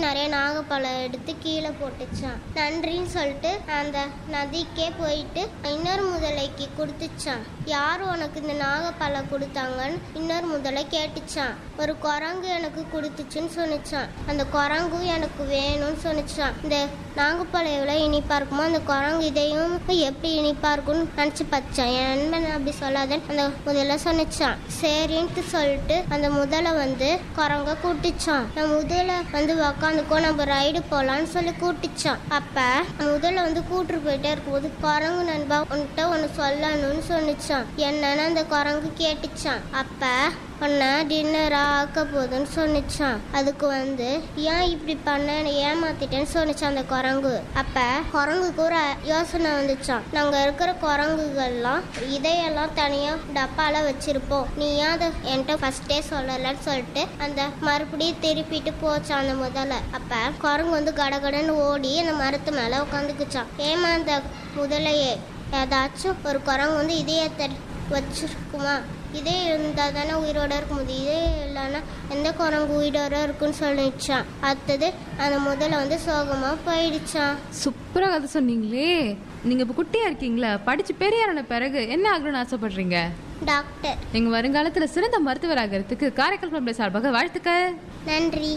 நிறைய நாகப்பழம் எடுத்து கீழே போட்டுச்சான் நன்றின்னு சொல்லிட்டு அந்த நதிக்கே போயிட்டு இன்னொரு முதலைக்கு கொடுத்துச்சான் யார் உனக்கு இந்த நாகப்பழம் கொடுத்தாங்கன்னு இன்னொரு முதலை கேட்டுச்சான் ஒரு குரங்கு எனக்கு கொடுத்துச்சுன்னு சொன்னிச்சான் அந்த குரங்கும் எனக்கு வேணும்னு சொன்னிச்சான் இந்த நாகப்பழம் எவ்வளோ இனிப்பா இருக்குமோ அந்த குரங்கு இதையும் எப்படி இனிப்பா இருக்கும்னு நினச்சி பச்சான் என் நண்பன் அப்படி சொல்லாதன்னு அந்த முதல்ல சொன்னிச்சான் சரின்ட்டு சொல்லிட்டு அந்த முதலை வந்து குரங்க கூட்டிச்சான் அந்த முதலை வந்து உக்காந்துக்கோ நம்ம ரைடு போகலான்னு சொல்லி கூட்டிச்சான் அப்ப முதல்ல வந்து கூட்டு போயிட்டே இருக்கும்போது குரங்கு நண்பா உன்கிட்ட ஒன்று சொல்லணும்னு சொன்னிச்சான் என்னன்னு அந்த குரங்கு கேட்டுச்சான் அப்ப உன்னை டின்னரா ஆக்க போகுதுன்னு சொன்னிச்சான் அதுக்கு வந்து ஏன் இப்படி பண்ண ஏமாத்திட்டேன்னு சொன்னிச்சான் அந்த குரங்கு அப்ப குரங்குக்கு ஒரு யோசனை வந்துச்சான் நாங்க இருக்கிற குரங்குகள்லாம் இதையெல்லாம் தனியா டப்பால வச்சிருப்போம் நீ ஏன் அதை என்கிட்ட ஃபர்ஸ்டே சொல்லலன்னு சொல்லிட்டு அந்த மறுபடியும் திருப்பிட்டு போச்சான் அந்த முதல்ல அப்ப குரங்கு வந்து கடகடன்னு ஓடி அந்த மரத்து மேல உட்காந்துக்குச்சான் ஏமா அந்த முதலையே ஏதாச்சும் ஒரு குரங்கு வந்து இதயத்தை வச்சிருக்குமா இதே இருந்தால் தானே உயிரோட இருக்க முடியும் இதே இல்லைன்னா எந்த குரங்கு உயிரோட இருக்குன்னு சொல்லிடுச்சான் அடுத்தது அந்த முதல்ல வந்து சோகமாக போயிடுச்சான் சூப்பரா கதை சொன்னீங்களே நீங்க இப்ப குட்டியா இருக்கீங்களா படிச்சு பெரியாரான பிறகு என்ன ஆகணும்னு ஆசைப்படுறீங்க டாக்டர் நீங்க வருங்காலத்துல சிறந்த மருத்துவர் ஆகிறதுக்கு காரைக்கால் பண்பலை சார்பாக வாழ்த்துக்கள் நன்றி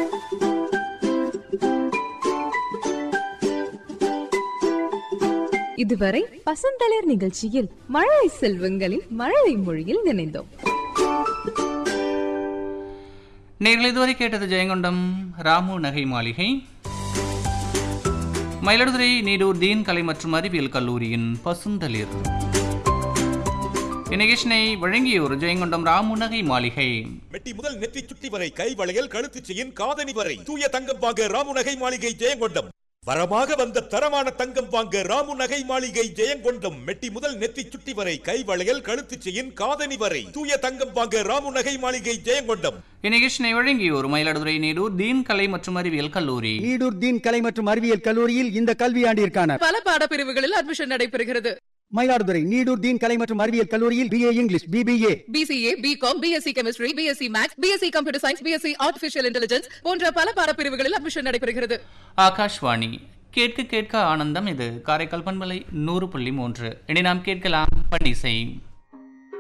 இதுவரை பசந்தளிர் நிகழ்ச்சியில் மழலை செல்வங்களின் மழலை மொழியில் நினைந்தோம் நேர்கள் இதுவரை கேட்டது ஜெயங்கொண்டம் ராமு நகை மாளிகை மயிலாடுதுறை நீடூர் தீன் கலை மற்றும் அறிவியல் கல்லூரியின் பசுந்தளிர் இந்நிகழ்ச்சினை வழங்கியோர் ஜெயங்கொண்டம் ராமு நகை மாளிகை மெட்டி முதல் நெற்றி சுட்டி வரை கை வளையல் கழுத்து செயின் காதணி வரை தூய தங்கம் வாங்க ராமு நகை மாளிகை ஜெயங்கொண்டம் வரமாக வந்த தரமான தங்கம் வாங்க ராமு நகை மாளிகை ஜெயங்கொண்டம் மெட்டி முதல் நெற்றி சுட்டி வரை கை வளையல் கழுத்து செயின் காதணி வரை தூய தங்கம் வாங்க ராமு நகை மாளிகை ஜெயங்கொண்டம் இந்நிகழ்ச்சினை வழங்கியோர் மயிலாடுதுறை நீடூர் தீன் கலை மற்றும் அறிவியல் கல்லூரி நீடூர் தீன் கலை மற்றும் அறிவியல் கல்லூரியில் இந்த கல்வியாண்டிற்கான பல பாடப்பிரிவுகளில் அட்மிஷன் நடைபெறுகிறது மயிலாடுதுறை நீடூர் தீன் கலை மற்றும் அறிவியல் கல்லூரியில் BA English BBA BCA BCom BSc chemistry BSc maths BSc computer science BSc artificial intelligence போன்ற பல பாடப்பிரிவுகளில் அட்மிஷன் நடைபெறுகிறது ஆகாஷ்வாணி கேட்க கேட்க ஆனந்தம் இது காரைக்கால் பண்பலை நூறு புள்ளி மூன்று இனி நாம் கேட்கலாம் பண்டிசை